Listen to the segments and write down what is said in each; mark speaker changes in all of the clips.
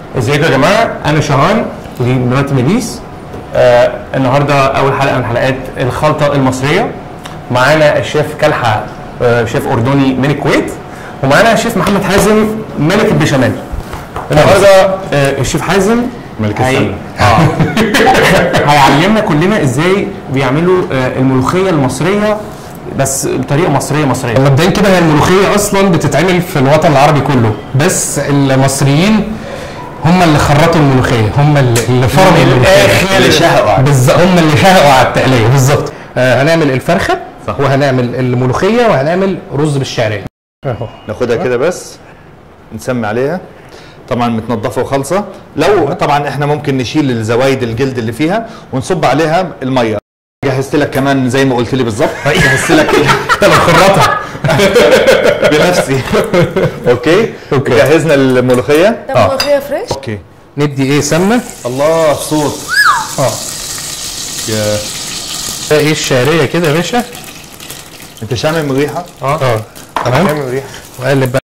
Speaker 1: ازيكم يا جماعه انا شهان ودي مراتي ميليس آه النهارده اول حلقه من حلقات الخلطه المصريه معانا الشيف كلحه آه شيف اردني من الكويت ومعانا الشيف محمد حازم ملك البشاميل النهارده آه الشيف حازم
Speaker 2: ملك
Speaker 1: هي-
Speaker 2: السلة.
Speaker 1: اه هيعلمنا كلنا ازاي بيعملوا آه الملوخيه المصريه بس بطريقه مصريه مصريه
Speaker 3: مبدئيا كده هي الملوخيه اصلا بتتعمل في الوطن العربي كله بس المصريين هم اللي خرطوا الملوخيه هم اللي اللي فرموا الملوخيه
Speaker 2: اللي شهقوا على-
Speaker 3: بالظبط هم اللي شهقوا على التقليه بالظبط آه هنعمل الفرخه
Speaker 2: صح.
Speaker 3: وهنعمل الملوخيه وهنعمل رز بالشعريه اهو
Speaker 2: ناخدها كده بس نسمي عليها طبعا متنضفه وخالصه لو طبعا احنا ممكن نشيل الزوايد الجلد اللي فيها ونصب عليها الميه جهزت لك كمان زي ما قلت لي بالظبط جهزت لك
Speaker 3: انت اللي مخرطها
Speaker 2: بنفسي اوكي
Speaker 3: أوكي.
Speaker 2: جهزنا الملوخيه
Speaker 4: ده ملوخية فريش
Speaker 2: اوكي
Speaker 3: ندي ايه سمنه
Speaker 2: الله الصوت
Speaker 3: اه
Speaker 2: يا
Speaker 3: ده ايه الشعريه كده يا باشا
Speaker 2: انت شامم ريحه
Speaker 3: اه تمام
Speaker 1: نعمل ريحه
Speaker 3: وقلب بقى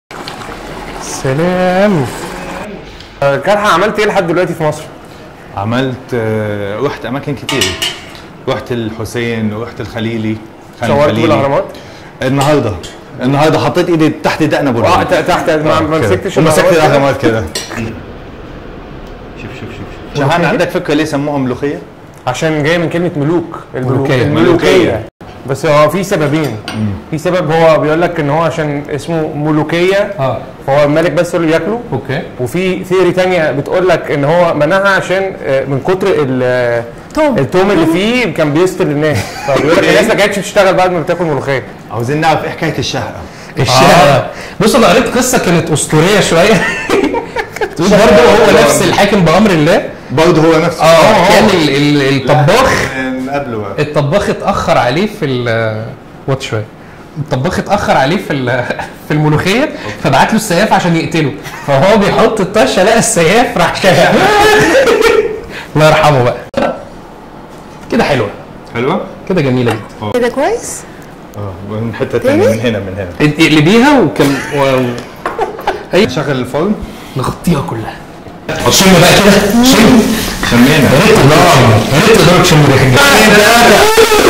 Speaker 3: سلام
Speaker 1: آه، كلحه عملت ايه لحد دلوقتي في مصر؟
Speaker 2: عملت آه، رحت اماكن كتير رحت الحسين ورحت الخليلي خان
Speaker 1: صورت
Speaker 2: الخليلي.
Speaker 1: بالاهرامات؟
Speaker 2: النهارده النهارده حطيت ايدي تحت دقن ابو
Speaker 1: اه
Speaker 2: العلا.
Speaker 1: ت- تحت ما ما مسكتش
Speaker 2: ومسكت
Speaker 1: الأهرامات كده؟
Speaker 2: الاهرامات كده شوف شوف شوف شهان عندك فكره ليه سموها ملوخيه؟
Speaker 1: عشان جاي من كلمه ملوك الملو-
Speaker 3: ملوكية.
Speaker 1: الملوكيه بس هو في سببين في سبب هو بيقول لك ان هو عشان اسمه ملوكيه
Speaker 3: اه
Speaker 1: فهو الملك بس هو اللي بياكله
Speaker 3: اوكي
Speaker 1: وفي ثيوري تانية بتقول لك ان هو منعها عشان آه، من كتر ال-
Speaker 4: توم
Speaker 1: التوم اللي فيه كان بيستر الناس فبيقول لك الناس ما كانتش بتشتغل بعد ما بتاكل ملوخيه
Speaker 2: عاوزين نعرف ايه حكايه الشهقه
Speaker 3: الشهقة بص انا قريت قصه كانت اسطوريه شويه تقول برضه هو نفس الحاكم بامر الله
Speaker 2: برضه هو نفسه
Speaker 3: اه كان ال- ال- الطباخ
Speaker 2: من قبله بقى.
Speaker 3: الطباخ اتاخر عليه في ال وات شويه الطباخ اتاخر عليه في ال- في الملوخيه فبعت له السياف عشان يقتله فهو بيحط الطشه لقى السياف راح شاهق الله يرحمه بقى كده حلوه
Speaker 2: حلوه؟
Speaker 3: كده جميله جدا
Speaker 4: كده كويس
Speaker 2: اه من حته ثانيه من هنا من هنا
Speaker 3: اقلبيها وكم و...
Speaker 2: شغل الفرن
Speaker 3: نغطيها كلها شم بقى كده شم
Speaker 2: شمينا
Speaker 3: يا ريت تقدروا يا ريت تقدروا تشموا ريحه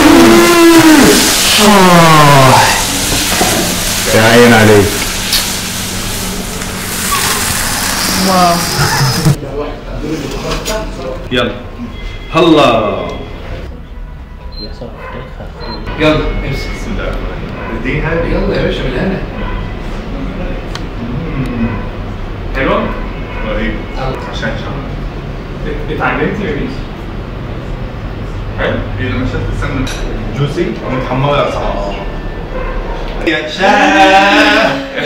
Speaker 2: يا عين عليك يلا هلا
Speaker 3: يلا امسك
Speaker 2: بسم الله الرحمن الرحيم اديها
Speaker 3: يلا يا باشا بالهنا
Speaker 1: حلوه
Speaker 2: رهيب عشان شغل
Speaker 1: اتعلمتي يا بيس
Speaker 2: حلو هي لما شفت السمنه جوسي ومتحمره صح يا شاه